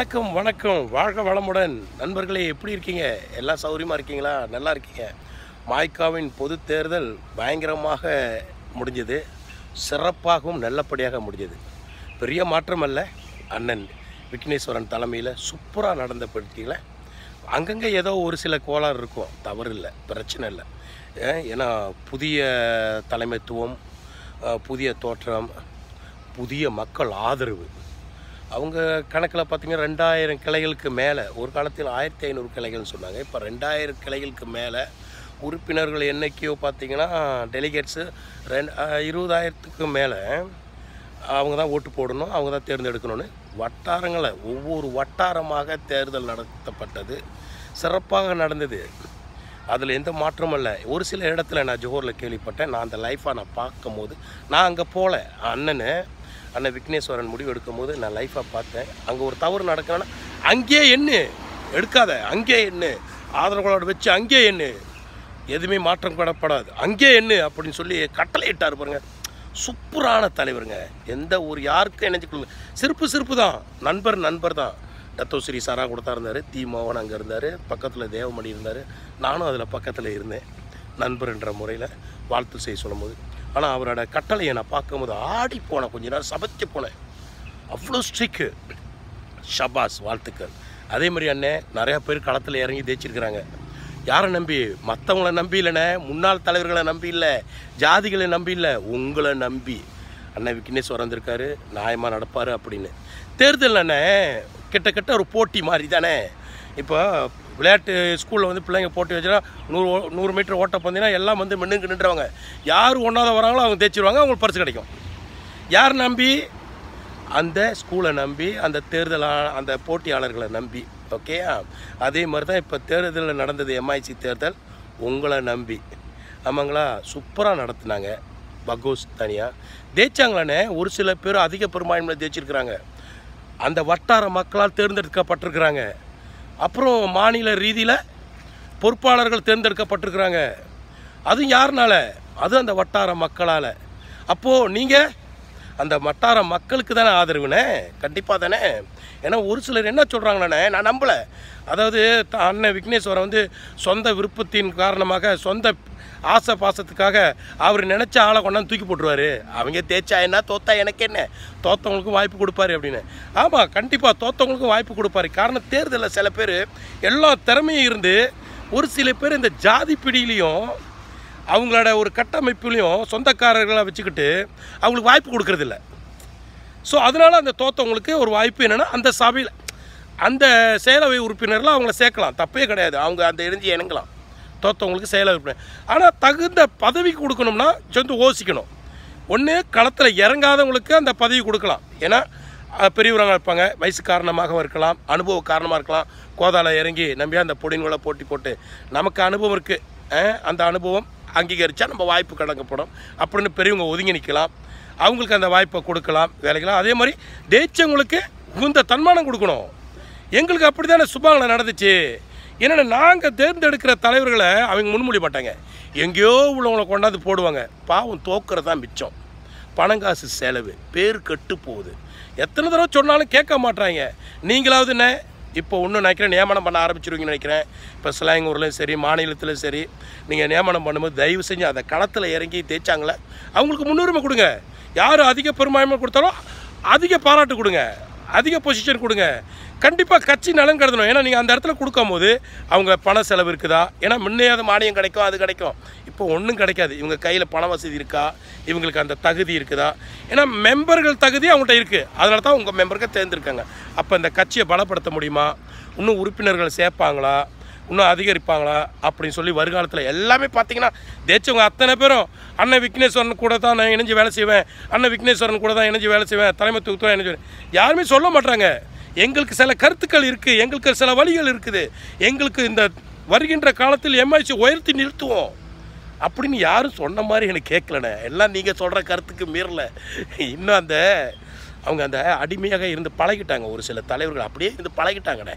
வணக்கம் வணக்கம் வாழ்க வளமுடன் நண்பர்களே எப்படி இருக்கீங்க எல்லாம் சௌரியமாக இருக்கீங்களா நல்லா இருக்கீங்க மாய்க்காவின் பொது தேர்தல் பயங்கரமாக முடிஞ்சது சிறப்பாகவும் நல்லபடியாக முடிஞ்சது பெரிய மாற்றம் அல்ல அண்ணன் விக்னேஸ்வரன் தலைமையில் சூப்பராக நடந்த பட்டியல அங்கங்கே ஏதோ ஒரு சில கோளாறு இருக்கும் தவறு இல்லை பிரச்சனை இல்லை ஏன், ஏன்னா புதிய தலைமைத்துவம் அஹ், புதிய தோற்றம் புதிய மக்கள் ஆதரவு அவங்க கணக்கில் பார்த்தீங்கன்னா ரெண்டாயிரம் கிளைகளுக்கு மேலே ஒரு காலத்தில் ஆயிரத்தி ஐநூறு கிளைகள்னு சொன்னாங்க இப்போ ரெண்டாயிரம் கிளைகளுக்கு மேலே உறுப்பினர்கள் எண்ணிக்கையோ பார்த்தீங்கன்னா டெலிகேட்ஸு ரெண்டு அஹ், இருபதாயிரத்துக்கு மேலே அவங்க தான் ஓட்டு போடணும் அவங்க தான் தேர்ந்தெடுக்கணும்னு வட்டாரங்களை ஒவ்வொரு வட்டாரமாக தேர்தல் நடத்தப்பட்டது சிறப்பாக நடந்தது அதில் எந்த மாற்றமும் இல்லை ஒரு சில இடத்துல நான் ஜோஹரில் கேள்விப்பட்டேன் நான் அந்த லைஃப்பை நான் பார்க்கும் போது நான் அங்கே போகல அண்ணனு அண்ணன் விக்னேஸ்வரன் முடிவு எடுக்கும் போது நான் லைஃப்பை பார்த்தேன் அங்கே ஒரு தவறு நடக்கணும்னா அங்கேயே எண்ணு எடுக்காத அங்கேயே எண்ணு ஆதரவுகளோட வச்சு அங்கேயே எண்ணு எதுவுமே மாற்றம் படப்படாது அங்கேயே எண்ணு அப்படின்னு சொல்லி கட்டளை இட்டார் பாருங்க சூப்பரான தலைவருங்க எந்த ஒரு யாருக்கும் இணைஞ்சிக்கொள்ள சிறப்பு சிறப்பு தான் நண்பர் நண்பர் தான் தத்தோஸ்ரீ சாரா கூட தான் இருந்தார் தி மோகன் அங்கே இருந்தார் பக்கத்தில் தேவமணி இருந்தார் நானும் அதில் பக்கத்தில் இருந்தேன் நண்பர்ன்ற முறையில் வாழ்த்து செய்ய சொல்லும்போது ஆனால் அவரோட கட்டளையை நான் பார்க்கும்போது ஆடி போனேன் கொஞ்ச நேரம் சபைச்சு போனேன் அவ்வளோ ஸ்ட்ரிக்கு ஷபாஸ் வாழ்த்துக்கள் அதே மாதிரி அண்ணே நிறையா பேர் களத்தில் இறங்கி தேய்ச்சிருக்கிறாங்க யாரை நம்பி மற்றவங்கள நம்பி இல்லைண்ணே முன்னாள் தலைவர்களை நம்பி இல்லை ஜாதிகளை நம்பி இல்லை உங்களை நம்பி அண்ணன் விக்னேஸ்வரன் வந்திருக்காரு நியாயமாக நடப்பார் அப்படின்னு தேர்தல் அண்ணே கிட்டத்தட்ட ஒரு போட்டி மாதிரி தானே இப்போ விளையாட்டு ஸ்கூலில் வந்து பிள்ளைங்க போட்டி வச்சுனா நூறு ஓ- நூறு மீட்டர் ஓட்ட பந்தீங்கன்னா எல்லாம் வந்து மின்னுக்கு நின்றவங்க யார் ஒன்றாவது வராங்களோ அவங்க தேய்ச்சிருவாங்க அவங்களுக்கு பரிசு கிடைக்கும் யார் நம்பி அந்த ஸ்கூலை நம்பி அந்த தேர்தல் ஆ- அந்த போட்டியாளர்களை நம்பி ஓகேயா அதே மாதிரி தான் இப்போ தேர்தலில் நடந்தது எம்ஐசி தேர்தல் உங்களை நம்பி ஆமாங்களா சூப்பராக நடத்துனாங்க பகோஸ் தனியாக தேய்ச்சாங்களானே ஒரு சில பேர் அதிக பெரும்பான்மையில் தேய்ச்சிருக்கிறாங்க அந்த வட்டார மக்களால் தேர்ந்தெடுக்கப்பட்டிருக்கிறாங்க அப்புறம் மாநில ரீதியில் பொறுப்பாளர்கள் தேர்ந்தெடுக்கப்பட்டிருக்கிறாங்க அதுவும் யாருனால அது அந்த வட்டார மக்களால் அப்போது நீங்கள் அந்த வட்டார மக்களுக்கு தானே ஆதரவுண்ணே கண்டிப்பாக தானே ஏன்னா ஒரு சிலர் என்ன சொல்கிறாங்கண்ணே நான் நம்பலை அதாவது த- அண்ணன் விக்னேஸ்வரன் வந்து சொந்த விருப்பத்தின் காரணமாக சொந்த ஆசை பாசத்துக்காக அவர் நினச்ச ஆளை கொண்டாந்து தூக்கி போட்டுருவாரு அவங்க தேய்ச்சா என்ன தோத்தா எனக்கு என்ன தோத்தவங்களுக்கும் வாய்ப்பு கொடுப்பாரு அப்படின்னு ஆமாம் கண்டிப்பாக தோத்தவங்களுக்கும் வாய்ப்பு கொடுப்பாரு காரணம் தேர்தலில் சில பேர் எல்லா திறமையும் இருந்து ஒரு சில பேர் இந்த ஜாதி பிடியிலையும் அவங்களோட ஒரு கட்டமைப்புலையும் சொந்தக்காரர்களை வச்சுக்கிட்டு அவங்களுக்கு வாய்ப்பு கொடுக்கறதில்ல ஸோ அதனால் அந்த தோத்தவங்களுக்கு ஒரு வாய்ப்பு என்னென்னா அந்த சபையில் அந்த செயலவை உறுப்பினரில் அவங்கள சேர்க்கலாம் தப்பே கிடையாது அவங்க அந்த இணைஞ்சு இணங்கலாம் தோத்தவங்களுக்கு செயலவை உறுப்பினர் ஆனால் தகுந்த பதவி கொடுக்கணும்னா சொந்த யோசிக்கணும் ஒன்று களத்தில் இறங்காதவங்களுக்கு அந்த பதவி கொடுக்கலாம் ஏன்னா அஹ், பெரியவராக இருப்பாங்க வயசு காரணமாக இருக்கலாம் அனுபவ காரணமாக இருக்கலாம் கோதால இறங்கி நம்பி அந்த பொடிங்களை போட்டி போட்டு நமக்கு அனுபவம் இருக்குது அந்த அனுபவம் அங்கீகரித்தா நம்ம வாய்ப்பு கடக்கப்படும் அப்படின்னு பெரியவங்க ஒதுங்கி நிற்கலாம் அவங்களுக்கு அந்த வாய்ப்பை கொடுக்கலாம் வேலைக்கலாம் அதே மாதிரி ஜெயிச்சவங்களுக்கு உந்த தன்மானம் கொடுக்கணும் எங்களுக்கு அப்படி தானே சுபாங்களை நடந்துச்சு என்னென்ன நாங்கள் தேர்ந்தெடுக்கிற தலைவர்களை அவங்க முன்மொழி மாட்டாங்க எங்கேயோ உள்ளவங்களை கொண்டாந்து போடுவாங்க பாவம் தோக்குறது தான் மிச்சம் பணங்காசு செலவு பேர் கெட்டு போகுது எத்தனை தடவை சொன்னாலும் கேட்க மாட்றாங்க நீங்களாவது என்ன இப்போ ஒன்றும் நினைக்கிறேன் நியமனம் பண்ண ஆரம்பிச்சிருவீங்கன்னு நினைக்கிறேன் இப்போ சிலாங்கூர்லையும் சரி மாநிலத்திலும் சரி நீங்கள் நியமனம் பண்ணும்போது தயவு செஞ்சு அந்த களத்தில் இறங்கி தேய்ச்சாங்களே அவங்களுக்கு முன்னுரிமை கொடுங்க யார் அதிக பெரும்பான்மை கொடுத்தாலும் அதிக பாராட்டு கொடுங்க அதிக பொசிஷன் கொடுங்க கண்டிப்பாக கட்சி நலன் கருதணும் ஏன்னா நீங்கள் அந்த இடத்துல கொடுக்கும்போது அவங்க பண செலவு இருக்குதா ஏன்னா முன்னையாவது மானியம் கிடைக்கும் அது கிடைக்கும் இப்போ ஒன்றும் கிடைக்காது இவங்க கையில் பண வசதி இருக்கா இவங்களுக்கு அந்த தகுதி இருக்குதா ஏன்னா மெம்பர்கள் தகுதி அவங்கள்ட்ட இருக்குது அதனால தான் உங்கள் மெம்பருக்கு தேர்ந்தெடுக்காங்க அப்போ இந்த கட்சியை பலப்படுத்த முடியுமா இன்னும் உறுப்பினர்கள் சேர்ப்பாங்களா இன்னும் அதிகரிப்பாங்களா அப்படின்னு சொல்லி வருங்காலத்தில் எல்லாமே பார்த்தீங்கன்னா தேய்ச்சவங்க அத்தனை பேரும் அண்ணன் விக்னேஸ்வரன் கூட தான் நான் இணைஞ்சு வேலை செய்வேன் அண்ணன் விக்னேஸ்வரன் கூட தான் இணைஞ்சு வேலை செய்வேன் தலைமைத்துவத்தில் இணைஞ்சு வேலை- யாருமே சொல்ல மாட்டாங்க எங்களுக்கு சில கருத்துக்கள் இருக்குது எங்களுக்கு சில வழிகள் இருக்குது எங்களுக்கு இந்த வருகின்ற காலத்தில் எம்ஐசி உயர்த்தி நிறுத்துவோம் அப்படின்னு யாரும் சொன்ன மாதிரி எனக்கு கேட்கலண்ணே எல்லாம் நீங்கள் சொல்கிற கருத்துக்கு மீறல இன்னும் அந்த அவங்க அந்த அடிமையாக இருந்து பழகிட்டாங்க ஒரு சில தலைவர்கள் அப்படியே இருந்து பழகிட்டாங்கண்ணே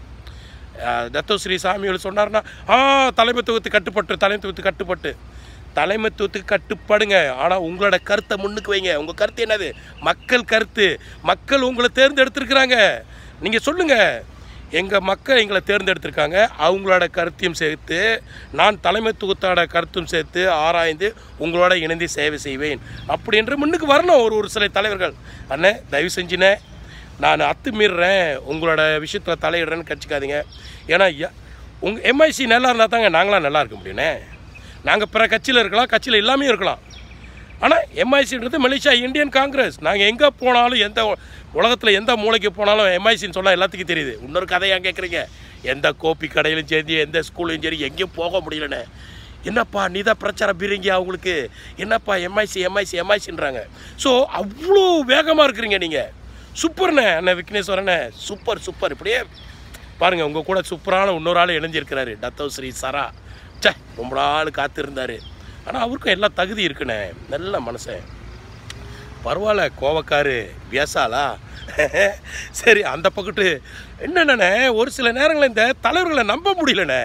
அஹ் தத்தோஸ்ரீ சாமிகள் சொன்னார்னா ஆ தலைமைத்துவத்துக்கு கட்டுப்பட்டு தலைமைத்துவத்துக்கு கட்டுப்பட்டு தலைமைத்துவத்துக்கு கட்டுப்படுங்க ஆனால் உங்களோட கருத்தை முன்னுக்கு வைங்க உங்கள் கருத்து என்னது மக்கள் கருத்து மக்கள் உங்களை தேர்ந்தெடுத்திருக்கிறாங்க நீங்கள் சொல்லுங்கள் எங்கள் மக்கள் எங்களை தேர்ந்தெடுத்திருக்காங்க அவங்களோட கருத்தையும் சேர்த்து நான் தலைமைத்துவத்தோட கருத்தும் சேர்த்து ஆராய்ந்து உங்களோட இணைந்து சேவை செய்வேன் அப்படின்ற முன்னுக்கு வரணும் ஒரு ஒரு சில தலைவர்கள் அண்ணே தயவு செஞ்சுனே நான் அத்துமீறுறேன் உங்களோட விஷயத்தில் தலையிடுறேன்னு கட்சிக்காதீங்க ஏன்னா உங்கள் எம்ஐசி நல்லா இருந்தால் தாங்க நாங்களாம் நல்லா இருக்க முடியுண்ணே நாங்கள் பிற கட்சியில் இருக்கலாம் கட்சியில் எல்லாமே இருக்கலாம் ஆனால் எம்ஐசின்றது மலேசியா இந்தியன் காங்கிரஸ் நாங்கள் எங்கே போனாலும் எந்த உலகத்தில் எந்த மூளைக்கு போனாலும் எம்ஐசின்னு சொன்னால் எல்லாத்துக்கும் தெரியுது இன்னொரு கதையாக கேட்குறீங்க எந்த கோப்பி கடையிலும் சரி எந்த ஸ்கூல்லையும் சரி எங்கேயும் போக முடியலண்ணே என்னப்பா நீ தான் பிரச்சாரம் பீரிங்க அவங்களுக்கு என்னப்பா எம்ஐசி எம்ஐசி எம்ஐசின்றாங்க ஸோ அவ்வளோ வேகமாக இருக்கிறீங்க நீங்கள் சூப்பர்ண்ணே அண்ணன் விக்னேஸ்வரண்ணே சூப்பர் சூப்பர் இப்படியே பாருங்கள் உங்கள் கூட சூப்பரான இன்னொரு ஆள் இணைஞ்சிருக்கிறாரு டத்தோ ஸ்ரீ சரா ச்சே ரொம்ப நாள் காத்திருந்தார் ஆனால் அவருக்கும் எல்லா தகுதி இருக்குண்ணே நல்ல மனுஷன் பரவாயில்ல கோவக்காரு பேசாலா சரி அந்த பக்கத்து என்னென்னண்ணே ஒரு சில நேரங்களில் இந்த தலைவர்களை நம்ப முடியலண்ணே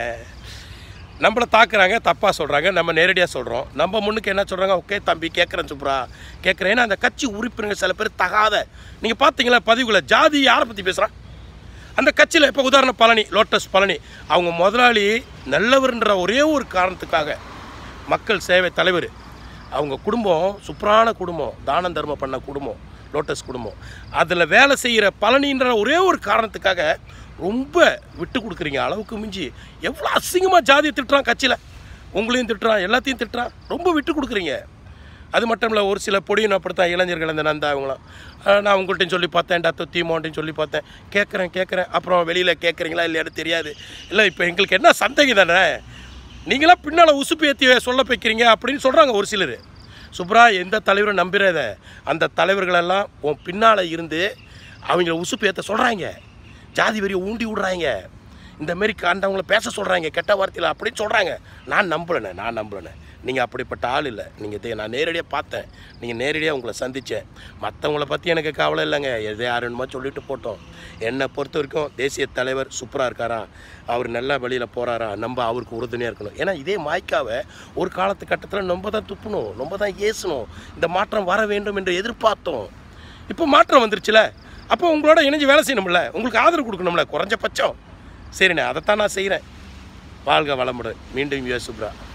நம்மளை தாக்குறாங்க தப்பாக சொல்கிறாங்க நம்ம நேரடியாக சொல்கிறோம் நம்ம முன்னுக்கு என்ன சொல்கிறாங்க ஓகே தம்பி கேட்குறேன் சுப்ரா கேட்குறேன் ஏன்னா அந்த கட்சி உறுப்பினர்கள் சில பேர் தகாத நீங்கள் பார்த்தீங்களா பதிவுகளை ஜாதி யாரை பற்றி பேசுகிறான் அந்த கட்சியில் இப்போ உதாரணம் பழனி லோட்டஸ் பழனி அவங்க முதலாளி நல்லவர்ன்ற ஒரே ஒரு காரணத்துக்காக மக்கள் சேவை தலைவர் அவங்க குடும்பம் சூப்பரான குடும்பம் தானம் தர்மம் பண்ண குடும்பம் லோட்டஸ் குடும்பம் அதில் வேலை செய்கிற பழனின்ற ஒரே ஒரு காரணத்துக்காக ரொம்ப விட்டு கொடுக்குறீங்க அளவுக்கு மிஞ்சி எவ்வளோ அசிங்கமாக ஜாதியை திட்டுறான் கட்சியில் உங்களையும் திட்டுறான் எல்லாத்தையும் திட்டுறான் ரொம்ப விட்டு கொடுக்குறீங்க அது மட்டும் இல்லை ஒரு சில பொடியும் அப்படித்தான் இளைஞர்கள் அந்த நந்தா அவங்களாம் அஹ் நான் உங்கள்கிட்டையும் சொல்லி பார்த்தேன் டத்து தீமோன்ட்டையும் சொல்லி பார்த்தேன் கேட்குறேன் கேட்குறேன் அப்புறம் வெளியில் கேட்குறீங்களா இல்லையான்னு தெரியாது இல்லை இப்போ எங்களுக்கு என்ன சந்தேகம் தானே நீங்களாம் பின்னால் உசுப்பு ஏற்றி சொல்ல வைக்கிறீங்க அப்படின்னு சொல்கிறாங்க ஒரு சிலர் சுப்ரா எந்த தலைவரும் நம்புறத அந்த தலைவர்களெல்லாம் உன் பின்னால் இருந்து அவங்கள உசுப்பு ஏற்ற சொல்கிறாங்க ஜாதி வரியை ஊண்டி விடுறாங்க இந்த மாரி கண்டவங்கள பேச சொல்கிறாங்க கெட்ட வார்த்தையில் அப்படின்னு சொல்கிறாங்க நான் நம்பலண்ணே நான் நம்பலண்ணே நீங்கள் அப்படிப்பட்ட ஆள் இல்லை நீங்கள் நான் நேரடியாக பார்த்தேன் நீங்கள் நேரடியாக உங்களை சந்தித்தேன் மற்றவங்கள பற்றி எனக்கு கவலை இல்லைங்க எது யாருன்னுமா சொல்லிட்டு போட்டோம் என்னை பொறுத்த வரைக்கும் தேசிய தலைவர் சூப்பராக இருக்காரா அவர் நல்ல வழியில் போகிறாரா நம்ம அவருக்கு உறுதுணையாக இருக்கணும் ஏன்னா இதே மாய்க்காவை ஒரு காலத்து கட்டத்தில் நம்ம தான் துப்பணும் நம்ம தான் ஏசணும் இந்த மாற்றம் வர வேண்டும் என்று எதிர்பார்த்தோம் இப்போ மாற்றம் வந்துருச்சுல அப்போ உங்களோட இணைஞ்சு வேலை செய்யணும்ல உங்களுக்கு ஆதரவு கொடுக்கணும்ல குறைஞ்சபட்சம் சரிண்ணே அதைத்தான் நான் செய்கிறேன் வாழ்க வளமுடன் மீண்டும் யுஎஸ் சுப்ரா